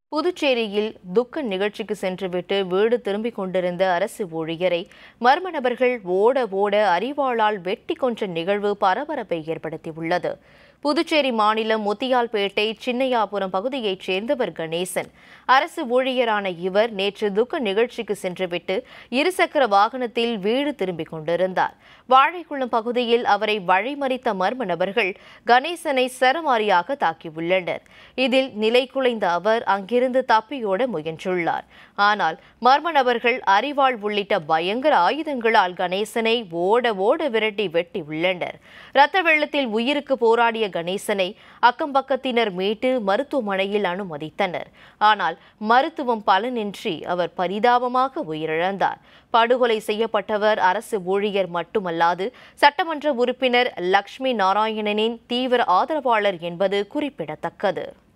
புதுச்சேரியில் துக்க நிகழ்ச்சிக்கு சென்றுவிட்டு வீடு திரும்பிக் கொண்டிருந்த அரசு ஊழியரை மர்ம நபர்கள் ஓட ஓட அரிவாளால் வெட்டி கொன்ற நிகழ்வு பரபரப்பை ஏற்படுத்தியுள்ளது புதுச்சேரி மாநிலம் முத்தியால்பேட்டை சின்னையாபுரம் பகுதியைச் சேர்ந்தவர் கணேசன் அரசு ஊழியரான இவர் நேற்று துக்க நிகழ்ச்சிக்கு சென்றுவிட்டு இருசக்கர வாகனத்தில் வீடு திரும்பிக் கொண்டிருந்தார் வாழைக்குளம் பகுதியில் அவரை வழிமறித்த மர்ம நபர்கள் கணேசனை சரமாரியாக தாக்கியுள்ளனர் இதில் நிலை குலைந்த அவர் அங்கிருந்து தப்பியோட முயன்றுள்ளார் ஆனால் மர்ம நபர்கள் அரிவாள் உள்ளிட்ட பயங்கர ஆயுதங்களால் கணேசனை ஓட ஓட விரட்டி வெட்டி உள்ளனர் ரத்த வெள்ளத்தில் உயிருக்கு போராடிய கணேசனை அக்கம்பக்கத்தினர் மீட்டு மருத்துவமனையில் அனுமதித்தனர் ஆனால் மருத்துவம் பலனின்றி அவர் பரிதாபமாக உயிரிழந்தார் படுகொலை செய்யப்பட்டவர் அரசு ஊழியர் மட்டுமல்லாது சட்டமன்ற உறுப்பினர் லக்ஷ்மி நாராயணனின் தீவிர ஆதரவாளர் என்பது குறிப்பிடத்தக்கது